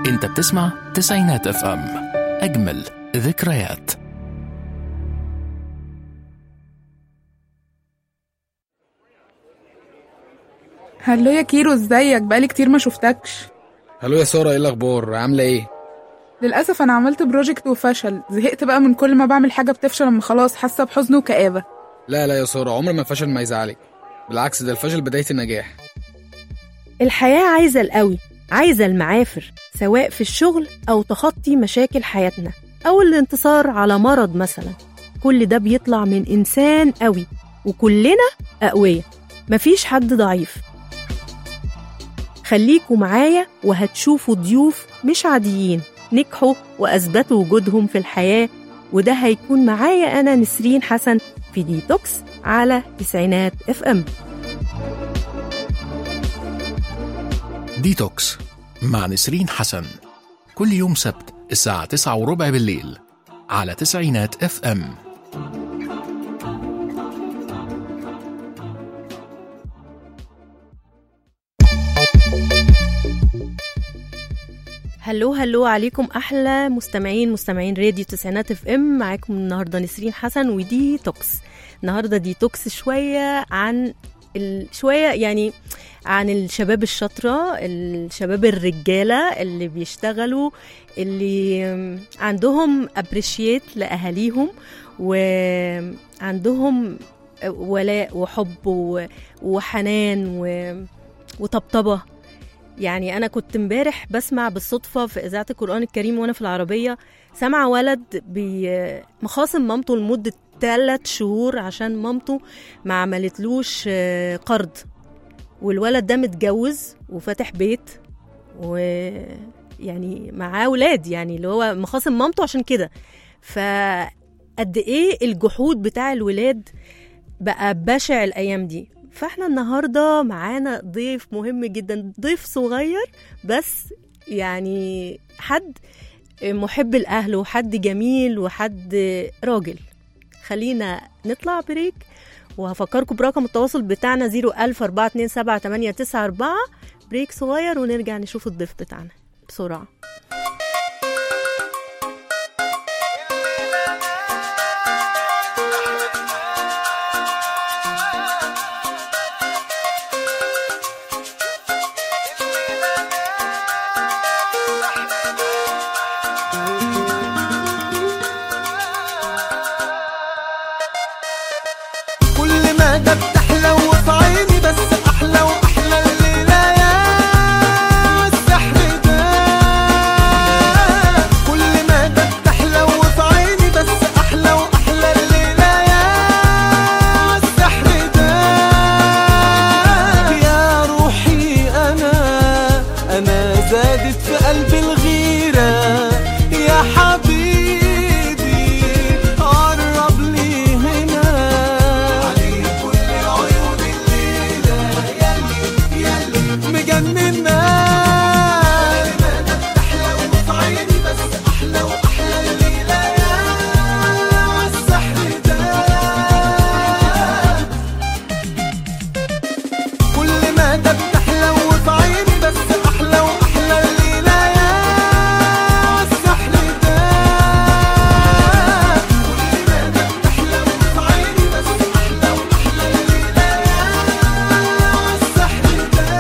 انت بتسمع تسعينات اف ام اجمل ذكريات هلو يا كيرو ازيك بقالي كتير ما شفتكش هلو يا سارة ايه الأخبار عاملة ايه؟ للأسف أنا عملت بروجكت وفشل زهقت بقى من كل ما بعمل حاجة بتفشل أما خلاص حاسة بحزن وكآبة لا لا يا سارة عمر ما الفشل ما يزعلك بالعكس ده الفشل بداية النجاح الحياة عايزة القوي عايزة المعافر سواء في الشغل أو تخطي مشاكل حياتنا أو الانتصار على مرض مثلا كل ده بيطلع من إنسان قوي وكلنا أقوياء مفيش حد ضعيف خليكوا معايا وهتشوفوا ضيوف مش عاديين نجحوا وأثبتوا وجودهم في الحياة وده هيكون معايا أنا نسرين حسن في ديتوكس على تسعينات اف ام ديتوكس مع نسرين حسن كل يوم سبت الساعة تسعة وربع بالليل على تسعينات اف ام هلو هلو عليكم احلى مستمعين مستمعين راديو تسعينات اف ام معاكم النهارده نسرين حسن ودي توكس النهارده دي توكس شويه عن ال... شويه يعني عن الشباب الشاطره الشباب الرجاله اللي بيشتغلوا اللي عندهم ابريشيت لاهاليهم وعندهم ولاء وحب و- وحنان و... وطبطبه يعني انا كنت امبارح بسمع بالصدفه في اذاعه القران الكريم وانا في العربيه سامعه ولد بي مخاصم مامته لمده ثلاث شهور عشان مامته ما عملتلوش آه، قرض والولد ده متجوز وفاتح بيت ويعني معاه ولاد يعني اللي هو مخاصم مامته عشان كده فقد ايه الجحود بتاع الولاد بقى بشع الايام دي فاحنا النهارده معانا ضيف مهم جدا ضيف صغير بس يعني حد محب الاهل وحد جميل وحد راجل خلينا نطلع بريك وهفكركم برقم التواصل بتاعنا 010427894 بريك صغير ونرجع نشوف الضيف بتاعنا بسرعه كل ما ده بتحلى وفي عيني بس احلى واحلى الليله يا السحر ده كل ما ده بتحلى وفي عيني بس احلى واحلى الليله يا السحر ده يا روحي انا انا زادت في قلبي الغيره يا حبيبي قرب لي هنا عليك كل عيون الليلة يلي يلي مجننا أحلى وفي عيني بس أحلى وأحلى الليلة يا السحر ده كل ما ده بتحلى وفي عيني بس احلى واحلى الليله يا السحر ده كل ما ده بتحلى وفي عيني بس احلى واحلى الليله يا السحر ده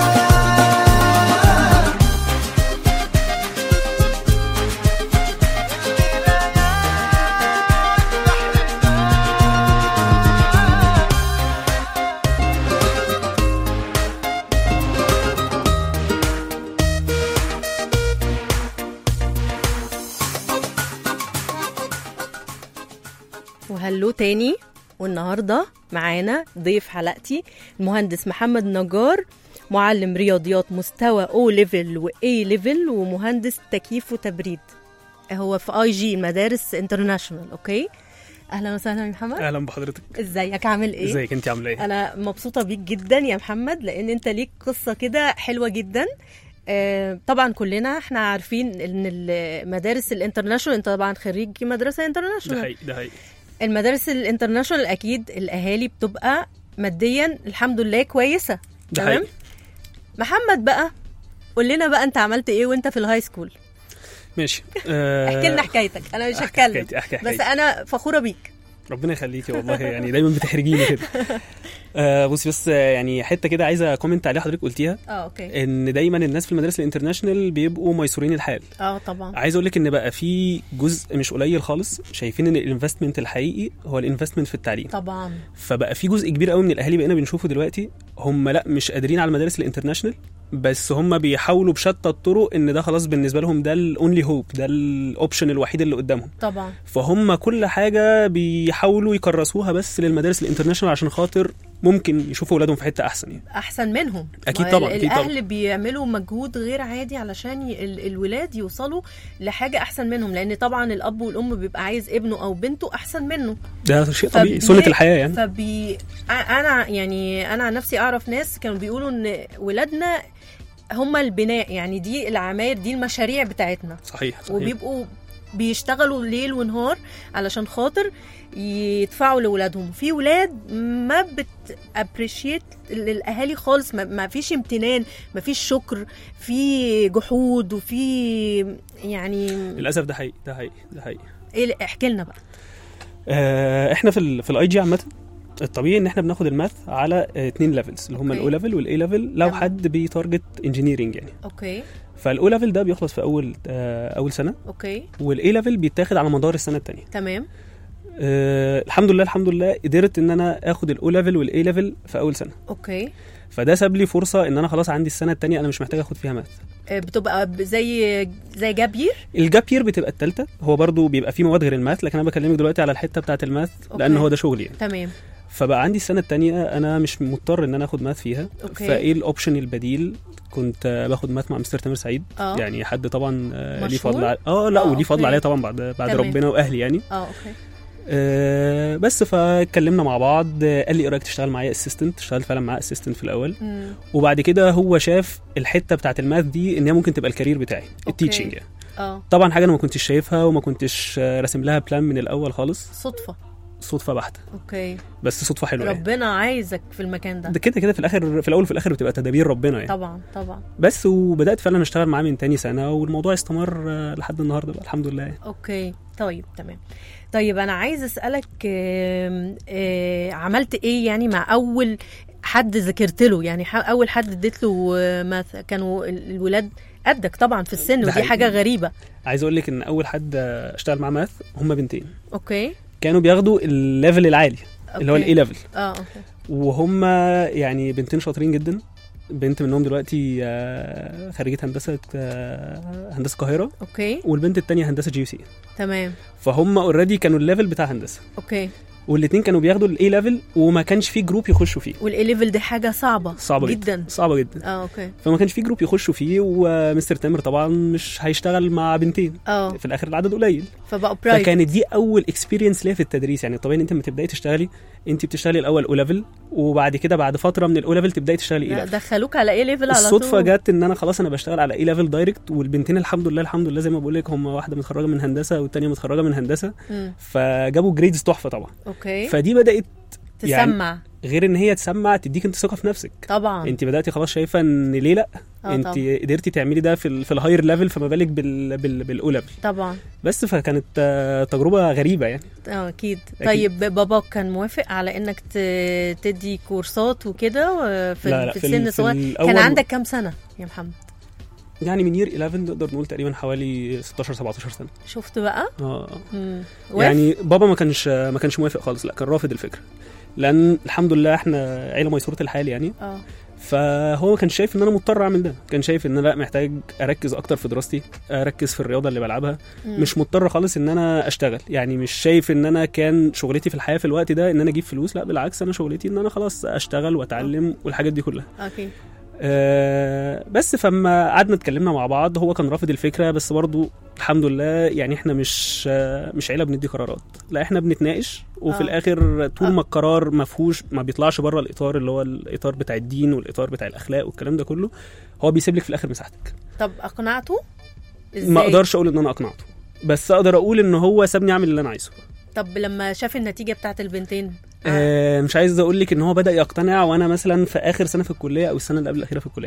وهلو تاني والنهارده معانا ضيف حلقتي المهندس محمد نجار معلم رياضيات مستوى او ليفل واي ليفل ومهندس تكييف وتبريد هو في اي جي مدارس انترناشونال اوكي اهلا وسهلا يا محمد اهلا بحضرتك ازيك عامل ايه ازيك انت عامله ايه انا مبسوطه بيك جدا يا محمد لان انت ليك قصه كده حلوه جدا آه، طبعا كلنا احنا عارفين ان المدارس الانترناشونال انت طبعا خريج مدرسه ده انترناشونال حقيقي ده حقيقي المدارس الانترناشونال اكيد الاهالي بتبقى ماديا الحمد لله كويسه ده تمام حقيقي محمد بقى قول لنا بقى انت عملت ايه وانت في الهاي سكول ماشي آه، احكي لنا حكايتك انا مش أحكي هتكلم حكايتي احكي بس حكايتي انا فخوره بيك ربنا يخليكي والله يعني دايما بتحرجيني كده آه بصي بس آه، يعني حته كده عايزه كومنت عليها حضرتك قلتيها اه اوكي ان دايما الناس في المدارس الانترناشونال بيبقوا ميسورين الحال اه طبعا عايز اقول لك ان بقى في جزء مش قليل خالص شايفين ان الانفستمنت الحقيقي هو الانفستمنت في التعليم طبعا فبقى في جزء كبير قوي من الاهالي بقينا بنشوفه دلوقتي هم لا مش قادرين على المدارس الانترناشونال بس هم بيحاولوا بشتى الطرق ان ده خلاص بالنسبه لهم ده الاونلي هوب ده الاوبشن الوحيد اللي قدامهم طبعا فهم كل حاجه بيحاولوا يكرسوها بس للمدارس الانترناشونال عشان خاطر ممكن يشوفوا اولادهم في حته احسن يعني احسن منهم أكيد ما طبعاً، ال- أكيد طبعاً. الاهل بيعملوا مجهود غير عادي علشان ي... ال- الولاد يوصلوا لحاجه احسن منهم لان طبعا الاب والام بيبقى عايز ابنه او بنته احسن منه ده شيء طبيعي فبي- سنه الحياه يعني فبي أ- انا يعني انا عن نفسي اعرف ناس كانوا بيقولوا ان ولادنا هم البناء يعني دي العماير دي المشاريع بتاعتنا صحيح صحيح وبيبقوا بيشتغلوا ليل ونهار علشان خاطر يدفعوا لاولادهم في ولاد ما بتابريشيت الاهالي خالص ما, ما فيش امتنان ما فيش شكر في جحود وفي يعني للاسف ده حقيقي ده حقيقي ده حقيقي ايه احكي لنا بقى آه، احنا في ال في الاي جي عامه الطبيعي ان احنا بناخد الماث على آه، اتنين ليفلز اللي هم أوكي. الاو ليفل والاي ليفل لو تمام. حد بيتارجت انجينيرنج يعني اوكي فالاو ليفل ده بيخلص في اول آه، اول سنه اوكي والاي ليفل بيتاخد على مدار السنه الثانيه تمام أه الحمد لله الحمد لله قدرت ان انا اخد الاو ليفل والاي ليفل في اول سنه اوكي فده ساب لي فرصه ان انا خلاص عندي السنه الثانيه انا مش محتاج اخد فيها ماث آه، بتبقى ب- زي زي جابير الجاب يير بتبقى الثالثه هو برضو بيبقى فيه مواد غير الماث لكن انا بكلمك دلوقتي على الحته بتاعه الماث لان أوكي. هو ده شغلي يعني تمام فبقى عندي السنه الثانيه انا مش مضطر ان انا اخد ماث فيها أوكي. فايه الاوبشن البديل كنت آه، باخد ماث مع مستر تامر سعيد اه يعني حد طبعا آه، ليه مشهور؟ فضل علي... اه لا آه، وليه فضل أوكي. عليا طبعا بعد بعد تمام. ربنا واهلي يعني اه اوكي آه بس فاتكلمنا مع بعض آه، قال لي ايه رايك تشتغل معايا اسيستنت اشتغلت فعلا معاه اسيستنت في الاول مم. وبعد كده هو شاف الحته بتاعت الماث دي ان هي ممكن تبقى الكارير بتاعي التيتشنج يعني اه طبعا حاجه انا ما كنتش شايفها وما كنتش آه، راسم لها بلان من الاول خالص صدفه صدفه بحته اوكي بس صدفه حلوه يعني. ربنا عايزك في المكان ده ده كده كده في الاخر في الاول وفي الاخر بتبقى تدابير ربنا يعني طبعا طبعا بس وبدات فعلا اشتغل معاه من تاني سنه والموضوع استمر آه، لحد النهارده بقى الحمد لله يعني. اوكي طيب تمام طيب انا عايز اسالك آم، آه، عملت ايه يعني مع اول حد ذاكرت له يعني ح- اول حد اديت له آه، ماث كانوا ال- الولاد قدك طبعا في السن ده ودي حقيقي. حاجه غريبه عايز اقول لك ان اول حد آه، اشتغل معاه ماث هم بنتين اوكي كانوا بياخدوا الليفل العالي اللي هو أوكي. الاي ليفل اه اوكي وهم يعني بنتين شاطرين جدا بنت منهم دلوقتي آه، خريجه هندسه آه، هندسه القاهره اوكي والبنت التانية هندسه جي سي تمام فهم اوريدي كانوا الليفل بتاع هندسه اوكي والاثنين كانوا بياخدوا الاي ليفل وما كانش في جروب يخشوا فيه والاي ليفل دي حاجه صعبه صعبه جدا, جدا صعبه جدا اه اوكي فما كانش في جروب يخشوا فيه ومستر تامر طبعا مش هيشتغل مع بنتين اه في الاخر العدد قليل فبقوا برايفت فكانت دي اول اكسبيرينس ليا في التدريس يعني طبيعي ان انت لما تبداي تشتغلي انت بتشتغلي الاول او ليفل وبعد كده بعد فتره من الاو ليفل تبداي تشتغلي اي لا، ليفل دخلوك على ايه ليفل على الصدفه طول جت ان انا خلاص انا بشتغل على اي ليفل دايركت والبنتين الحمد لله الحمد لله زي ما بقول لك هم واحده متخرجه من هندسه والتانيه متخرجه من هندسه مم. فجابوا جريدز تحفه طبعا اوكي فدي بدات يعني تسمع غير ان هي تسمع تديك انت ثقه في نفسك طبعا انت بداتي خلاص شايفه ان ليه لا آه انت طبعا. قدرتي تعملي ده في ال في الهاير ليفل فما بالك بال بال بالاو ليفل طبعا بس فكانت آه، تجربه غريبه يعني اه اكيد أكيد. طيب باباك كان موافق على انك ت- تدي كورسات وكده آه، في, لا لا في في السن ال- في الصغير الأول كان عندك كام سنه يا محمد يعني من يير 11 نقدر نقول تقريبا حوالي 16 17 سنه شفت بقى اه مم. وافق؟ يعني بابا ما كانش ما كانش موافق خالص لا كان رافض الفكره لان الحمد لله احنا عيله ميسوره الحال يعني اه فهو كان شايف ان انا مضطر اعمل ده كان شايف ان انا لا محتاج اركز اكتر في دراستي اركز في الرياضه اللي بلعبها مم. مش مضطر خالص ان انا اشتغل يعني مش شايف ان انا كان شغلتي في الحياه في الوقت ده ان انا اجيب فلوس لا بالعكس انا شغلتي ان انا خلاص اشتغل واتعلم والحاجات دي كلها اوكي أه بس فما قعدنا اتكلمنا مع بعض هو كان رافض الفكره بس برضو الحمد لله يعني احنا مش آه، مش عيله بندي قرارات لا احنا بنتناقش وفي آه. الاخر طول آه. ما القرار ما فيهوش ما بيطلعش بره الاطار اللي هو الاطار بتاع الدين والاطار بتاع الاخلاق والكلام ده كله هو بيسيب لك في الاخر مساحتك طب اقنعته ازاي ما اقدرش اقول ان انا اقنعته بس اقدر اقول ان هو سابني اعمل اللي انا عايزه طب لما شاف النتيجه بتاعت البنتين آه مش عايز اقول لك ان هو بدا يقتنع وانا مثلا في اخر سنه في الكليه او السنه اللي قبل الاخيره في الكليه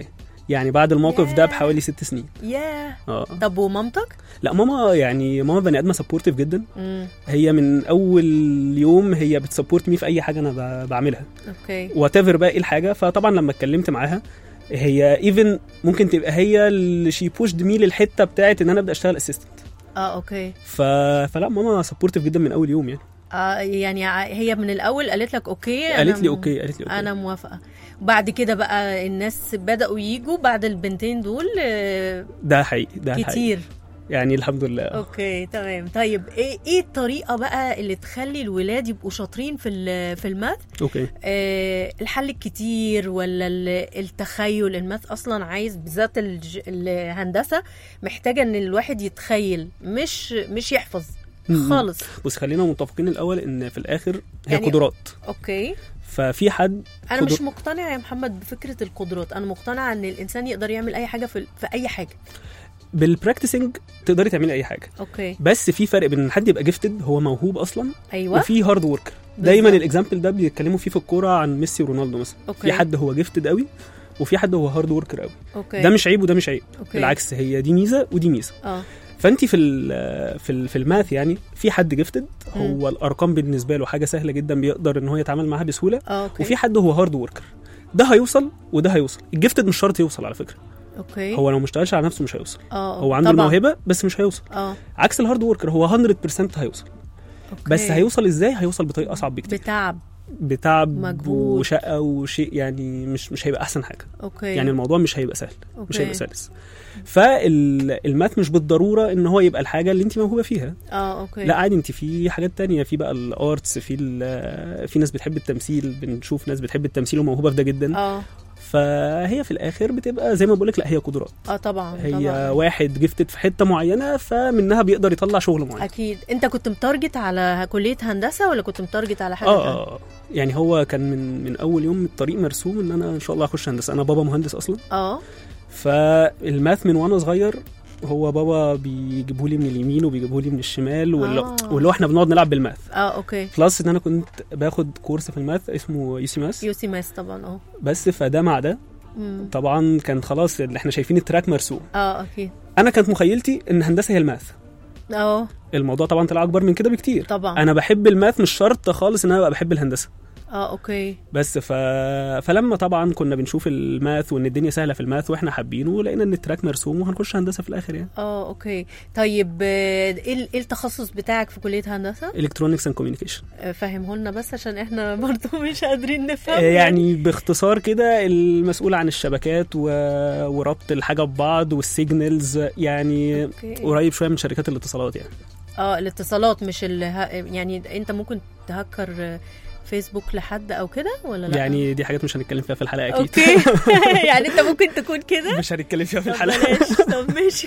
يعني بعد الموقف ده ياه. بحوالي ست سنين ياه اه طب ومامتك لا ماما يعني ماما بني ادمه سبورتيف جدا مم. هي من اول يوم هي بتسبورت مي في اي حاجه انا ب- بعملها اوكي وات ايفر بقى ايه الحاجه فطبعا لما اتكلمت معاها هي ايفن ممكن تبقى هي اللي شي بوشد مي للحته بتاعت ان انا ابدا اشتغل اسيستنت اه اوكي ف... فلا ماما سبورتيف جدا من اول يوم يعني آه يعني ع- هي من الاول قالت لك اوكي أنا قالت لي م- اوكي قالت لي اوكي انا موافقه وبعد كده بقى الناس بداوا يجوا بعد البنتين دول آه، ده حقيقي ده حقيقي كتير يعني الحمد لله اوكي تمام طيب ايه ايه الطريقه بقى اللي تخلي الولاد يبقوا شاطرين في ال- في الماث اوكي آه الحل الكتير ولا ال- التخيل الماث اصلا عايز بالذات الج- الهندسه محتاجه ان الواحد يتخيل مش مش يحفظ م- م. خالص بص خلينا متفقين الاول ان في الاخر هي يعني- قدرات اوكي ففي حد انا قدر- مش مقتنعه يا محمد بفكره القدرات انا مقتنعه ان الانسان يقدر يعمل اي حاجه في, في اي حاجه بالبراكتسنج تقدري تعملي اي حاجه اوكي بس في فرق بين ان حد يبقى جيفتد هو موهوب اصلا ايوه وفي هارد وركر دايما بالظبط. الاكزامبل ده بيتكلموا فيه في الكوره عن ميسي ورونالدو مثلا اوكي في حد هو جيفتد قوي وفي حد هو هارد وركر قوي اوكي ده مش عيب وده مش عيب اوكي بالعكس هي دي ميزه ودي ميزه اه فانت في ال في ال في الماث يعني في حد جيفتد مم. هو الارقام بالنسبه له حاجه سهله جدا بيقدر ان هو يتعامل معاها بسهوله اه اوكي وفي حد هو هارد وركر ده هيوصل وده هيوصل الجيفتد مش شرط يوصل على فكره اوكي هو لو ما اشتغلش على نفسه مش هيوصل اه هو عنده طبعاً. الموهبه بس مش هيوصل اه عكس الهارد وركر هو 100% هيوصل أوكي. بس هيوصل ازاي هيوصل بطريقه اصعب بكتير بتعب بتعب مجهود. وشقه وشيء يعني مش مش هيبقى احسن حاجه اوكي يعني الموضوع مش هيبقى سهل مش أوكي. هيبقى سلس فالماث مش بالضروره ان هو يبقى الحاجه اللي انت موهوبه فيها اه اوكي لا عادي انت في حاجات تانية في بقى الارتس في ال- في ناس بتحب التمثيل بنشوف ناس بتحب التمثيل وموهوبه في ده جدا اه فهي في الاخر بتبقى زي ما بقول لك لا هي قدرات اه طبعا هي طبعا واحد جفتد في حته معينه فمنها بيقدر يطلع شغل معين اكيد انت كنت متارجت على كليه هندسه ولا كنت متارجت على حاجه اه تانية؟ اه يعني هو كان من من اول يوم الطريق مرسوم ان انا ان شاء الله اخش هندسه انا بابا مهندس اصلا اه فالماث من وانا صغير هو بابا بيجيبه لي من اليمين وبيجيبه لي من الشمال واللي آه. واللي هو احنا بنقعد نلعب بالماث اه اوكي بلس ان انا كنت باخد كورس في الماث اسمه يو سي ماث يو سي ماس طبعا اه بس فده مع ده مم. طبعا كان خلاص اللي احنا شايفين التراك مرسوم اه اكيد انا كانت مخيلتي ان هندسه هي الماث اه الموضوع طبعا طلع اكبر من كده بكتير طبعا انا بحب الماث مش شرط خالص ان انا ابقى بحب الهندسه اه اوكي بس ف... فلما طبعا كنا بنشوف الماث وان الدنيا سهله في الماث واحنا حابينه لقينا ان التراك مرسوم وهنخش هندسه في الاخر يعني اه اوكي طيب آه، ايه ال- إيه التخصص بتاعك في كليه هندسه الكترونكس اند كوميونيكيشن آه، فهمه لنا بس عشان احنا برضو مش قادرين نفهم يعني باختصار كده المسؤول عن الشبكات و... وربط الحاجه ببعض والسيجنالز يعني أوكي. قريب شويه من شركات الاتصالات يعني اه الاتصالات مش ال... يعني انت ممكن تهكر آه، فيسبوك لحد او كده ولا لا يعني دي حاجات مش هنتكلم فيها في الحلقه اكيد اوكي يعني انت ممكن تكون كده مش هنتكلم فيها في طب الحلقه بلاش طب ماشي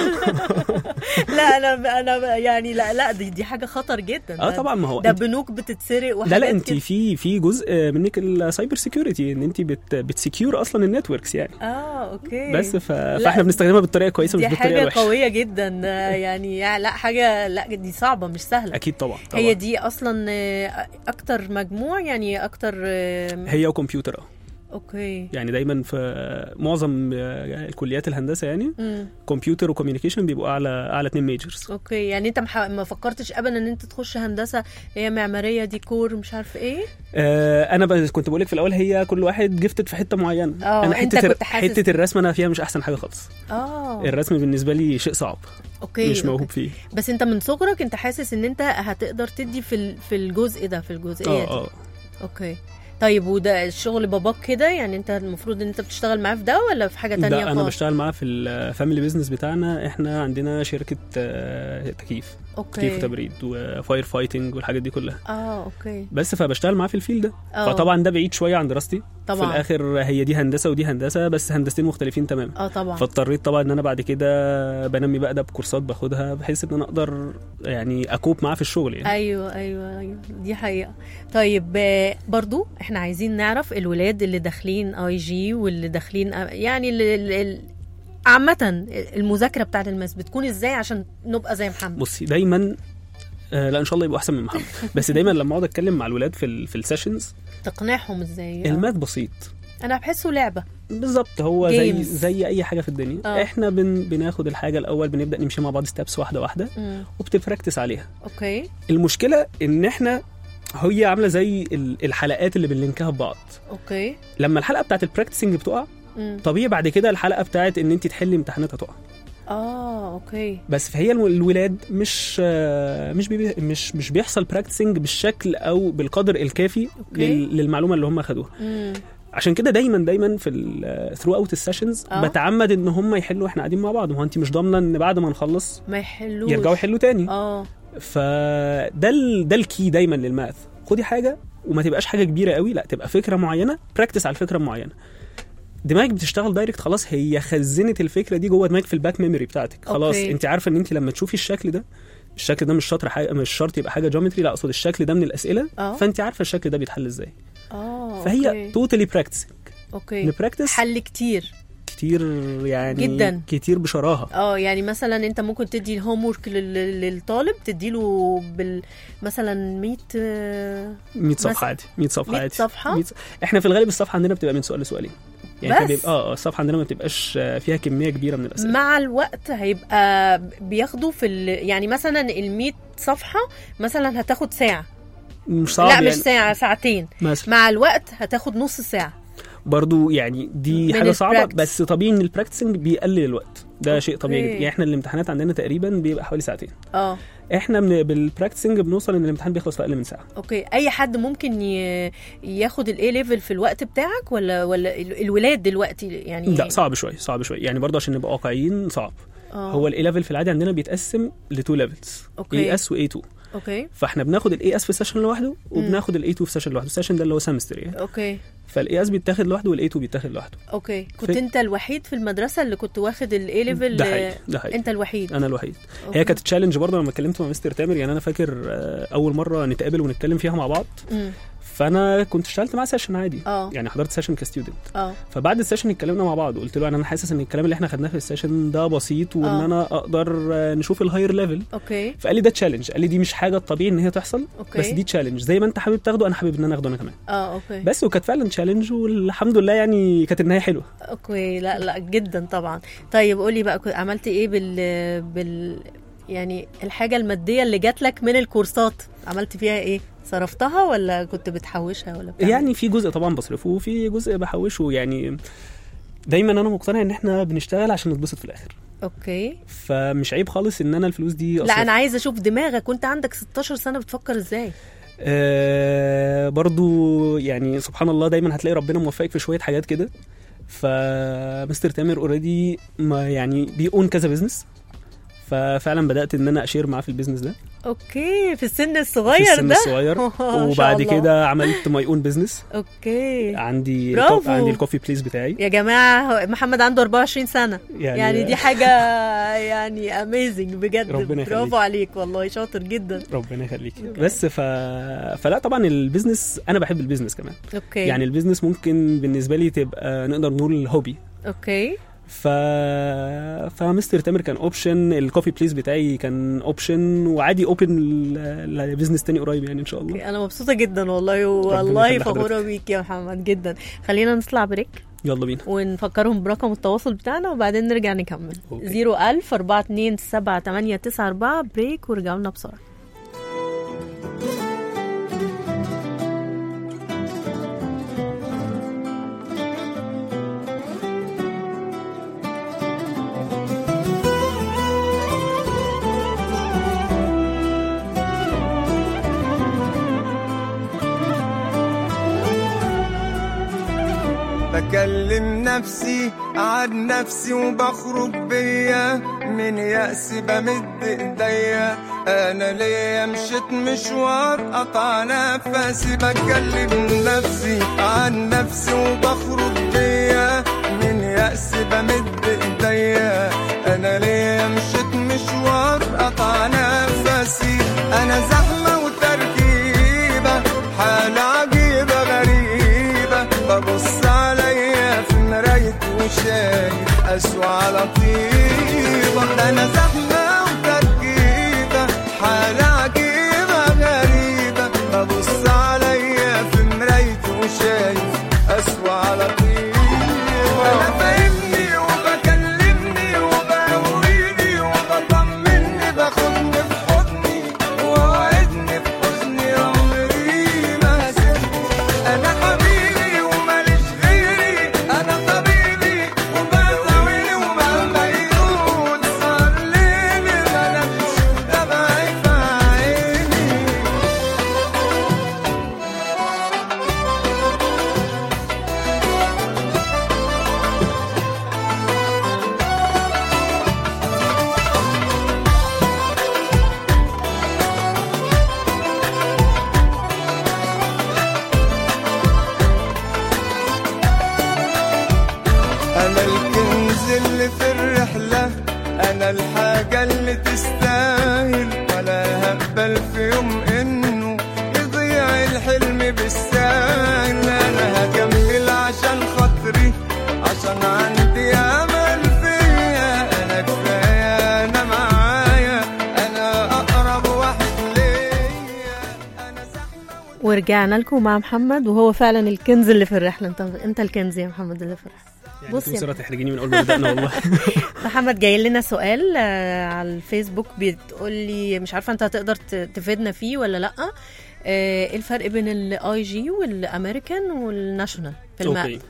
لا انا انا يعني لا لا دي, دي حاجه خطر جدا اه ده- طبعا ما هو ده أنت- بنوك بتتسرق وحاجات لا لا انت كده. في في جزء منك السايبر سيكيورتي ان انت بت بتسكيور اصلا النتوركس يعني اه اوكي بس ف... فاحنا بنستخدمها بالطريقه كويسه مش دي بالطريقه حاجه الوحشه قويه جدا آه، يعني يعني لا حاجه لا دي صعبه مش سهله اكيد طبعا, طبعا. هي دي اصلا آه، اكتر مجموع يعني اكتر آه، هي وكمبيوتر اه اوكي يعني دايما في معظم الكليات الهندسه يعني مم. كمبيوتر وكوميونيكيشن بيبقوا اعلى اعلى اتنين ميجرز اوكي يعني انت مح... ما فكرتش ابدا ان انت تخش هندسه هي معماريه ديكور مش عارفه ايه آه انا ب... كنت بقول لك في الاول هي كل واحد جفتد في حته معينه اه، انا انت حته كنت حاسس- حته الرسم انا فيها مش احسن حاجه خالص اه الرسم بالنسبه لي شيء صعب اوكي مش موهوب أوكي. فيه بس انت من صغرك انت حاسس ان انت هتقدر تدي في ال- في الجزء ده في الجزئيه اه دي اه اوكي طيب وده الشغل باباك كده يعني انت المفروض ان انت بتشتغل معاه في ده ولا في حاجه تانية لا انا خالص بشتغل معاه في الفاميلي بيزنس بتاعنا احنا عندنا شركه آه، تكييف تكييف اوكي وتبريد وفاير فايتنج والحاجات دي كلها اه اوكي بس فبشتغل معاه في الفيل ده اه فطبعا ده بعيد شويه عن دراستي طبعا في الاخر هي دي هندسه ودي هندسه بس هندستين مختلفين تماما اه طبعا فاضطريت طبعا ان انا بعد كده بنمي بقى ده بكورسات باخدها بحيث ان انا اقدر يعني اكوب معاه في الشغل يعني ايوه ايوه ايوه دي حقيقه طيب آه، برضو احنا عايزين نعرف الولاد اللي داخلين اي جي واللي داخلين آه، يعني ال- ال- ال- عامة المذاكرة بتاعت الماس بتكون ازاي عشان نبقى زي محمد؟ بصي دايما آه لا ان شاء الله يبقوا احسن من محمد بس دايما لما اقعد اتكلم مع الولاد في ال في السيشنز تقنعهم ازاي؟ آه. الماث بسيط انا بحسه لعبه بالظبط هو زي Games. زي اي حاجه في الدنيا آه. احنا بن بناخد الحاجه الاول بنبدا نمشي مع بعض ستابس واحده واحده مم. وبتبراكتس عليها اوكي المشكله ان احنا هي عامله زي ال- الحلقات اللي بنلينكها ببعض اوكي لما الحلقه بتاعت البراكتسنج بتقع مم. طبيعي بعد كده الحلقه بتاعت ان انت تحلي امتحانات هتقع اه اوكي بس فهي الو- الولاد مش آه، مش بيبي مش مش بيحصل براكتسنج بالشكل او بالقدر الكافي أوكي. لل- للمعلومه اللي هم خدوها مم. عشان كده دايما دايما في ثرو اوت السيشنز آه. بتعمد ان هم يحلوا احنا قاعدين مع بعض ما هو انت مش ضامنه ان بعد ما نخلص ما يحلوش يرجعوا يحلوا تاني اه فده ال... ده الكي دايما للماث خدي حاجه وما تبقاش حاجه كبيره قوي لا تبقى فكره معينه براكتس على الفكره المعينه دماغك بتشتغل دايركت خلاص هي خزنت الفكره دي جوه دماغك في الباك ميموري بتاعتك خلاص أوكي. انت عارفه ان انت لما تشوفي الشكل ده الشكل ده مش شرط حاجه مش شرط يبقى حاجه جيومتري لا اقصد الشكل ده من الاسئله آه. فانت عارفه الشكل ده بيتحل ازاي اه فهي أوكي. توتالي براكتسنج اوكي نبراكتس حل كتير كتير يعني جداً. كتير بشراهه اه يعني مثلا انت ممكن تدي الهوم ورك للطالب تديله بال مثلا 100 آه، 100 صفحه مثلا- عادي 100 صفحه 100 عادي صفحة؟ 100 احنا في الغالب الصفحه عندنا بتبقى من سؤال لسؤالين يعني إحنا بس؟ بيبقى اه آه، الصفحه عندنا ما بتبقاش آه، فيها كميه كبيره من الاسئله مع الوقت هيبقى بياخدوا في ال... يعني مثلا ال 100 صفحه مثلا هتاخد ساعه مش صعب لا يعني مش ساعه ساعتين مثلا مع الوقت هتاخد نص ساعه برضو يعني دي من حاجه صعبه البراكتس. بس طبيعي ان البراكتسنج بيقلل الوقت ده شيء طبيعي أوكي. جدا يعني احنا الامتحانات عندنا تقريبا بيبقى حوالي ساعتين اه احنا من بالبراكتسنج بنوصل ان الامتحان بيخلص في اقل من ساعه اوكي اي حد ممكن ي... ياخد الاي ليفل في الوقت بتاعك ولا ولا ال- الولاد دلوقتي يعني لا صعب شويه صعب شويه يعني برضه عشان نبقى واقعيين صعب آه. هو الاي ليفل في العادي عندنا بيتقسم لتو ليفلز أوكي. اي اس واي 2 اوكي فاحنا بناخد الاي اس في سيشن لوحده وبناخد الاي 2 في سيشن لوحده السيشن ده اللي هو سمستر يعني اوكي فالاي اس بيتاخد لوحده والاي 2 بيتاخد لوحده اوكي كنت في- انت الوحيد في المدرسه اللي كنت واخد الاي ليفل ده حقيقي ده حقيقي انت الوحيد انا الوحيد أوكي. هي كانت تشالنج برضه لما اتكلمت مع مستر تامر يعني انا فاكر آه، اول مره نتقابل ونتكلم فيها مع بعض مم. فانا كنت اشتغلت معاه سيشن عادي اه. يعني حضرت سيشن كستودنت اه فبعد السيشن اتكلمنا مع بعض قلت له انا حاسس ان الكلام اللي احنا خدناه في السيشن ده بسيط وان اه. انا اقدر آه، نشوف الهاير ليفل اوكي فقال لي ده تشالنج قال لي دي مش حاجه طبيعي ان هي تحصل اوكي بس دي تشالنج زي ما انت حابب تاخده انا حابب ان انا اخده انا كمان اه اوكي بس وكانت فعلا تشالنج والحمد لله يعني كانت النهايه حلوه اوكي لا لا جدا طبعا طيب قولي بقى كنت عملت ايه بال بال يعني الحاجه الماديه اللي جات لك من الكورسات عملت فيها ايه صرفتها ولا كنت بتحوشها ولا بتعمل يعني في جزء طبعا بصرفه وفي جزء بحوشه يعني دايما انا مقتنع ان احنا بنشتغل عشان نتبسط في الاخر اوكي فمش عيب خالص ان انا الفلوس دي لا أصرفها. انا عايزه اشوف دماغك وانت عندك 16 سنه بتفكر ازاي آه برضو يعني سبحان الله دايما هتلاقي ربنا موفقك في شويه حاجات كده فمستر تامر اوريدي ما يعني بيقون كذا بزنس ففعلا بدات ان انا اشير معاه في البيزنس ده اوكي في السن في الصغير السن ده الصغير ما شاء وبعد الله. كده عملت ماي اون بزنس اوكي عندي برافو. عندي الكوفي بليس بتاعي يا جماعه محمد عنده 24 سنه يعني, يعني دي حاجه يعني اميزنج بجد ربنا يخليك. برافو عليك والله شاطر جدا ربنا يخليك بس ف... فلا طبعا البيزنس انا بحب البيزنس كمان اوكي يعني البيزنس ممكن بالنسبه لي تبقى نقدر نقول هوبي اوكي ف فمستر تامر كان اوبشن الكوفي بليس بتاعي كان اوبشن وعادي اوبن لبزنس تاني قريب يعني ان شاء الله اوكي انا مبسوطه جدا والله والله يخلي فخوره حضرتك. بيك يا محمد جدا خلينا نطلع بريك يلا بينا ونفكرهم برقم التواصل بتاعنا وبعدين نرجع نكمل أوكي. 01000 427 7894 بريك ورجعوا لنا بسرعه بكلم نفسي عن نفسي وبخرج بيا من يأس بمد ايديا انا ليا مشيت مشوار قطع نفسي بكلم نفسي عن نفسي وبخرج بيا من يأس بمد ايديا انا ليا مشيت مشوار قطع نفسي انا زحمة وتركيبة حالة عجيبة غريبة ببص عليا في مراية وشايف أسوأ على طيبة ده أنا زحمة وتركيبة حالة عجيبة غريبة ببص عليا في مراية وشايف أسوأ على طيبة الكنز اللي في الرحلة أنا الحاجة اللي تستاهل ولا هقبل في يوم إنه يضيع الحلم بالسهل أنا هكمل عشان خاطري عشان عندي أمل فيا أنا كفاية أنا معايا أنا أقرب واحد ليا أنا زحمة ورجعنا لكم مع محمد وهو فعلا الكنز اللي في الرحله انت انت الكنز يا محمد اللي في الرحله يعني بص انت يا مصرة تحرجيني من اول ما بدأنا والله محمد جاي لنا سؤال آه، على الفيسبوك بتقول لي مش عارفه انت هتقدر ت- تفيدنا فيه ولا لا آه، ايه الفرق بين الاي جي والامريكان والناشونال في الماء اوكي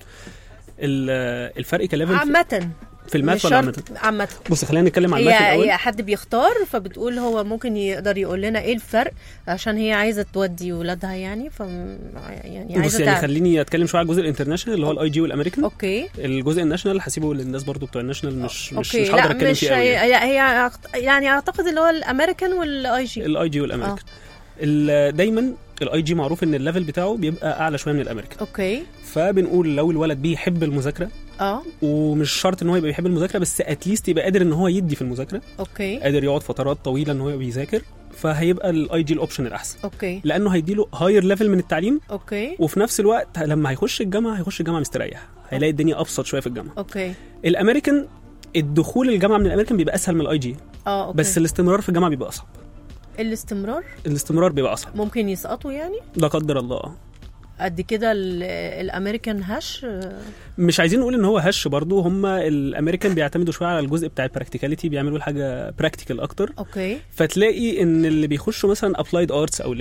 ال- الفرق كليفل في- عامة في الماث مش ولا شرط عامة؟ عامة بص خلينا نتكلم عن الماث هي الاول هي حد بيختار فبتقول هو ممكن يقدر يقول لنا ايه الفرق عشان هي عايزه تودي ولادها يعني ف يعني بص عايزه يعني تعرف خليني اتكلم شويه على الجزء الانترناشونال اللي هو الاي جي والامريكان اوكي الجزء الناشونال هسيبه للناس برضو بتوع الناشونال مش مش اوكي مش هقدر لا اتكلم مش فيه قوي يعني. هي, هي أعت- يعني اعتقد اللي هو الامريكان والاي جي الاي جي والامريكان ال- دايما الاي جي معروف ان الليفل بتاعه بيبقى اعلى شويه من الامريكان اوكي فبنقول لو الولد بيحب المذاكره اه ومش شرط ان هو يبقى بيحب المذاكره بس اتليست يبقى قادر ان هو يدي في المذاكره اوكي قادر يقعد فترات طويله ان هو بيذاكر فهيبقى الاي جي الاوبشن الاحسن اوكي لانه هيديله هاير ليفل من التعليم اوكي وفي نفس الوقت لما هيخش الجامعه هيخش الجامعه مستريح هيلاقي الدنيا ابسط شويه في الجامعه اوكي الامريكان الدخول الجامعه من الامريكان بيبقى اسهل من الاي جي اه اوكي بس الاستمرار في الجامعه بيبقى اصعب الاستمرار الاستمرار بيبقى اصعب ممكن يسقطوا يعني لا قدر الله آه. قد كده ال- الامريكان هاش آه، مش عايزين نقول ان هو هش برضو هم الامريكان بيعتمدوا شويه على الجزء بتاع البراكتيكاليتي بيعملوا الحاجه براكتيكال اكتر اوكي فتلاقي ان اللي بيخشوا مثلا ابلايد ارتس او اللي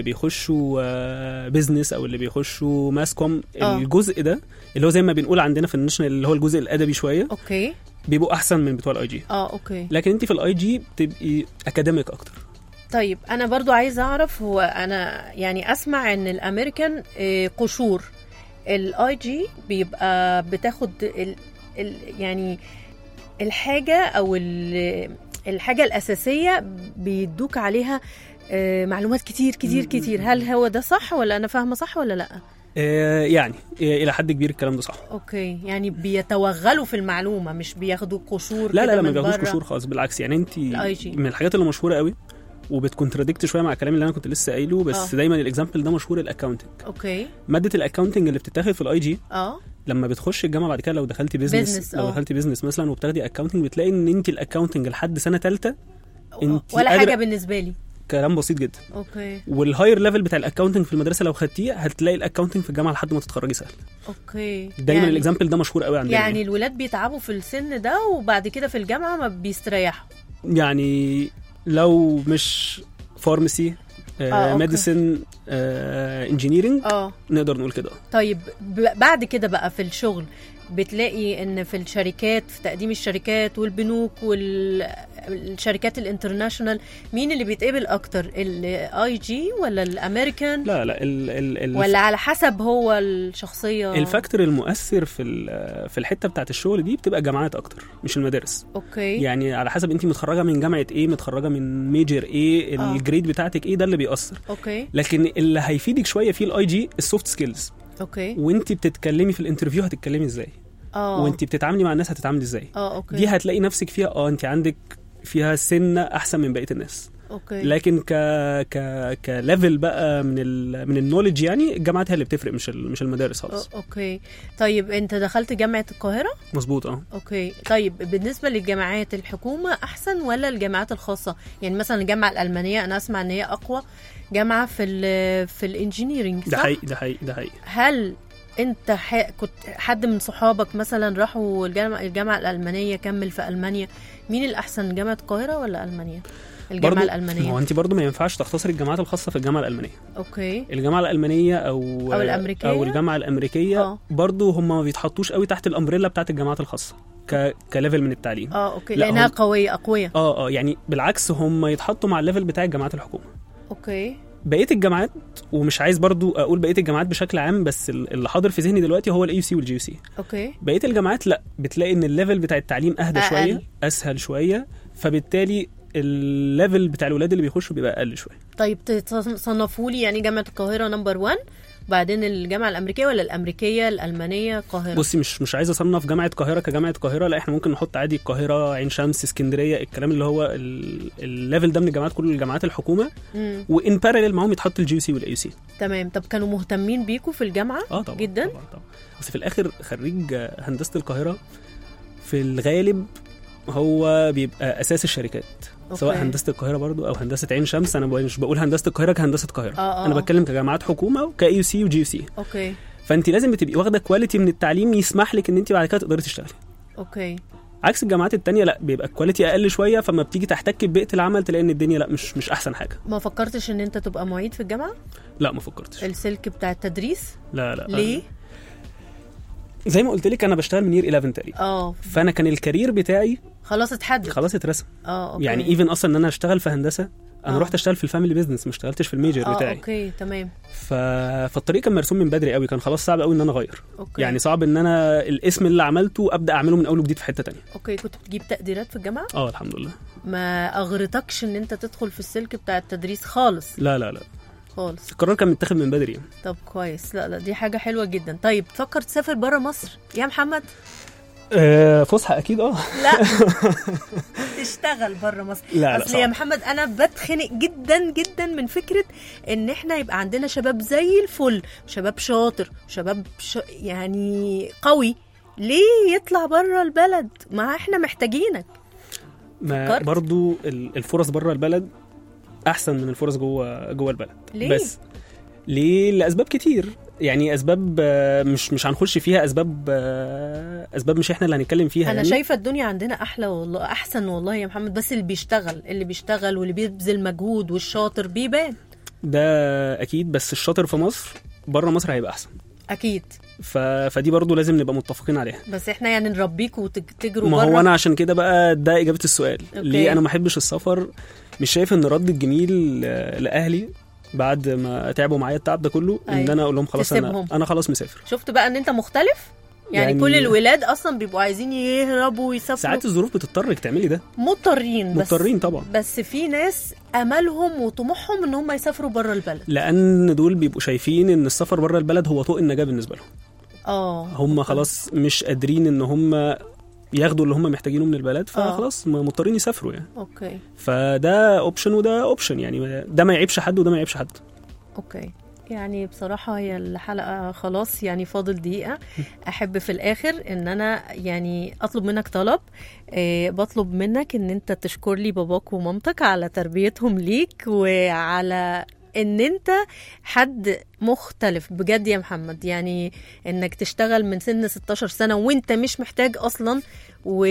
بيخشوا بزنس او اللي بيخشوا ماس كوم آه. الجزء ده اللي هو زي ما بنقول عندنا في الناشونال اللي هو الجزء الادبي شويه اوكي بيبقوا احسن من بتوع الاي جي اه اوكي لكن انت في الاي جي بتبقي اكاديميك اكتر طيب انا برضو عايزه اعرف هو انا يعني اسمع ان الامريكان آه، قشور الاي جي بيبقى بتاخد ال ال يعني الحاجه او ال الحاجه الاساسيه بيدوك عليها آه، معلومات كتير كتير كتير هل هو ده صح ولا انا فاهمه صح ولا لا آه، يعني آه، الى حد كبير الكلام ده صح اوكي يعني بيتوغلوا في المعلومه مش بياخدوا قشور لا لا كده لا ما من بياخدوش بره. قشور خالص بالعكس يعني انت ال IG. من الحاجات اللي مشهوره قوي وبتكونتراديكت شويه مع الكلام اللي انا كنت لسه قايله بس آه. آه. دايما الاكزامبل ده مشهور الاكاونتنج اوكي ماده الاكاونتنج اللي بتتاخد في الاي جي اه لما بتخش الجامعه بعد كده لو دخلتي بيزنس Business، لو آه. دخلتي بيزنس مثلا وبتاخدي اكاونتنج بتلاقي ان انت الاكاونتنج لحد سنه ثالثه انت ولا قادرة- حاجه بالنسبه لي كلام بسيط جدا اوكي والهاير ليفل بتاع الاكاونتنج في المدرسه لو خدتيه هتلاقي الاكاونتنج في الجامعه لحد ما تتخرجي سهل اوكي دايما يعني الاكزامبل ده مشهور قوي عندنا يعني الولاد بيتعبوا في السن ده وبعد كده في الجامعه ما بيستريحوا يعني لو مش فارماسي آه، أوكي. ميديسن انجينيرنج اه نقدر نقول كده طيب ب- بعد كده بقى في الشغل بتلاقي ان في الشركات في تقديم الشركات والبنوك والشركات الانترناشونال مين اللي بيتقبل اكتر الاي جي ولا الامريكان لا لا ال ال ال ولا على حسب هو الشخصيه الفاكتور المؤثر في ال- في الحته بتاعت الشغل دي بتبقى جامعات اكتر مش المدارس اوكي يعني على حسب انت متخرجه من جامعه ايه متخرجه من ميجر ايه آه. الجريد بتاعتك ايه ده اللي بيأثر اوكي لكن اللي هيفيدك شويه في الاي جي السوفت سكيلز اوكي وانت بتتكلمي في الانترفيو هتتكلمي ازاي اه وانت بتتعاملي مع الناس هتتعاملي ازاي اه اوكي دي هتلاقي نفسك فيها اه انت عندك فيها سنه احسن من بقيه الناس اوكي لكن ك ك كليفل بقى من ال من النولج يعني الجامعات هي اللي بتفرق مش ال- مش المدارس خالص أو- اوكي طيب انت دخلت جامعه القاهره مظبوط اه اوكي طيب بالنسبه للجامعات الحكومه احسن ولا الجامعات الخاصه يعني مثلا الجامعه الالمانيه انا اسمع ان هي اقوى جامعه في ال في الانجينيرنج ده صح حقيقي ده حقيقي ده حقيقي هل انت ح... كنت حد من صحابك مثلا راحوا الجامعه الجامعه الالمانيه كمل في المانيا مين الاحسن جامعه القاهره ولا المانيا الجامعه برضو- الالمانيه ما هو انت برضو ما ينفعش تختصر الجامعات الخاصه في الجامعه الالمانيه اوكي الجامعه الالمانيه او أو الأمريكية؟ او الجامعه الامريكيه آه. برضو هم ما بيتحطوش قوي تحت الامبريلا بتاعت الجامعات الخاصه ك كليفل من التعليم اه اوكي لا، لانها هم- قويه اقوياء اه اه يعني بالعكس هم يتحطوا مع الليفل بتاع الجامعات الحكومه اوكي بقيه الجامعات ومش عايز برضو اقول بقيه الجامعات بشكل عام بس ال- اللي حاضر في ذهني دلوقتي هو الاي سي والجي يو سي اوكي بقيه الجامعات لا بتلاقي ان الليفل بتاع التعليم اهدى أقل. شويه اسهل شويه فبالتالي الليفل بتاع الولاد اللي بيخشوا بيبقى اقل شويه طيب تصنفوا لي يعني جامعه القاهره نمبر 1 بعدين الجامعه الامريكيه ولا الامريكيه الالمانيه القاهره بصي مش مش عايز اصنف جامعه القاهره كجامعه القاهره لا احنا ممكن نحط عادي القاهره عين شمس اسكندريه الكلام اللي هو ال- الليفل ده من الجامعات كل الجامعات الحكومه مم. وان باراليل معاهم يتحط الجي سي والاي سي تمام طب كانوا مهتمين بيكوا في الجامعه اه طبعا جدا طبعا طبعا بس في الاخر خريج هندسه القاهره في الغالب هو بيبقى اساس الشركات أوكي. سواء هندسه القاهره برضو او هندسه عين شمس انا مش بقول هندسه القاهره كهندسه القاهره آه، آه. انا بتكلم كجامعات حكومه وكاي سي وجي سي اوكي فانت لازم بتبقي واخده كواليتي من التعليم يسمح لك ان انت بعد كده تقدري تشتغلي اوكي عكس الجامعات التانية لا بيبقى الكواليتي اقل شويه فما بتيجي تحتك ببيئه العمل تلاقي ان الدنيا لا مش مش احسن حاجه ما فكرتش ان انت تبقى معيد في الجامعه لا ما فكرتش السلك بتاع التدريس لا لا ليه زي ما قلت لك انا بشتغل من يير 11 تقريبا اه فانا كان الكارير بتاعي خلاص اتحدد خلاص اترسم اه اوكي يعني ايفن اصلا ان انا اشتغل في هندسه انا آه. رحت اشتغل في الفاميلي بيزنس ما اشتغلتش في الميجر اه بتاعي اوكي تمام ف... فالطريق كان مرسوم من بدري قوي كان خلاص صعب قوي ان انا اغير اوكي يعني صعب ان انا الاسم اللي عملته ابدا اعمله من اول وجديد في حته تانية اوكي كنت بتجيب تقديرات في الجامعه اه الحمد لله ما اغرتكش ان انت تدخل في السلك بتاع التدريس خالص لا لا لا خالص القرار كان متاخد من بدري يعني. طب كويس لا لا دي حاجه حلوه جدا طيب تفكر تسافر بره مصر يا محمد أه فسحه اكيد اه لا تشتغل بره مصر لا لا اصل يا صعب. محمد انا بتخنق جدا جدا من فكره ان احنا يبقى عندنا شباب زي الفل شباب شاطر شباب ش... يعني قوي ليه يطلع بره البلد ما احنا محتاجينك ما فكرت؟ برضو ال- الفرص بره البلد احسن من الفرص جوه جوه البلد ليه؟ بس ليه لاسباب كتير يعني اسباب آه، مش مش هنخش فيها اسباب آه، اسباب مش احنا اللي هنتكلم فيها انا يعني. شايفه الدنيا عندنا احلى والله احسن والله يا محمد بس اللي بيشتغل اللي بيشتغل واللي بيبذل مجهود والشاطر بيبان ده اكيد بس الشاطر في مصر بره مصر هيبقى احسن اكيد ف... فدي برضو لازم نبقى متفقين عليها بس احنا يعني نربيكوا وتجروا ما هو بره انا عشان كده بقى ده اجابه السؤال أوكي. ليه انا ما احبش السفر مش شايف ان رد الجميل آه، لاهلي بعد ما تعبوا معايا التعب ده كله ان أيوة. انا اقول لهم خلاص انا تسيبهم. انا خلاص مسافر شفت بقى ان انت مختلف يعني, يعني- كل الولاد اصلا بيبقوا عايزين يهربوا ويسافروا ساعات الظروف بتضطرك تعملي ده مضطرين بس مضطرين طبعا بس في ناس املهم وطموحهم ان هم يسافروا بره البلد لان دول بيبقوا شايفين ان السفر بره البلد هو طوق النجاه بالنسبه لهم اه هم خلاص مش قادرين ان هم ياخدوا اللي هم محتاجينه من البلد فخلاص م- مضطرين يسافروا يعني اوكي فده اوبشن وده اوبشن يعني ده ما يعيبش حد وده ما يعيبش حد اوكي يعني بصراحة هي الحلقة خلاص يعني فاضل دقيقة أحب في الآخر إن أنا يعني أطلب منك طلب آه بطلب منك إن أنت تشكر لي باباك ومامتك على تربيتهم ليك وعلى إن أنت حد مختلف بجد يا محمد يعني إنك تشتغل من سن 16 سنة وأنت مش محتاج أصلا و...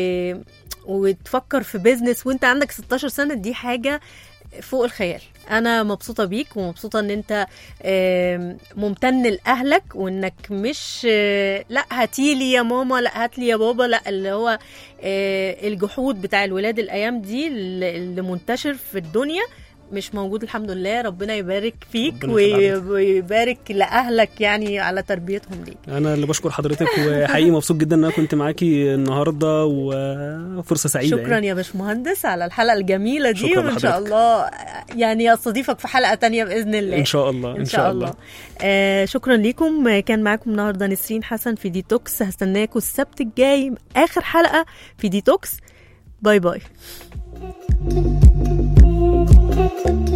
وتفكر في بيزنس وأنت عندك 16 سنة دي حاجة فوق الخيال انا مبسوطه بيك ومبسوطه ان انت آم، ممتن لاهلك وانك مش آه، لا هاتيلي يا ماما لا هاتلي يا بابا لا اللي هو آه، الجحود بتاع الولاد الايام دي اللي اللي منتشر في الدنيا مش موجود الحمد لله ربنا يبارك فيك ربنا يخليك. وي- ويبارك لاهلك يعني على تربيتهم ليك انا اللي بشكر حضرتك وحقيقي مبسوط جدا ان انا كنت معاكي النهارده وفرصه سعيده شكرا يعني. يا باشمهندس على الحلقه الجميله دي شكراً وان شاء لحضرتك. الله يعني استضيفك في حلقه تانية باذن الله ان شاء الله ان شاء الله آه شكرا ليكم آه، كان معاكم النهارده نسرين حسن في ديتوكس هستناكم السبت الجاي اخر حلقه في ديتوكس باي باي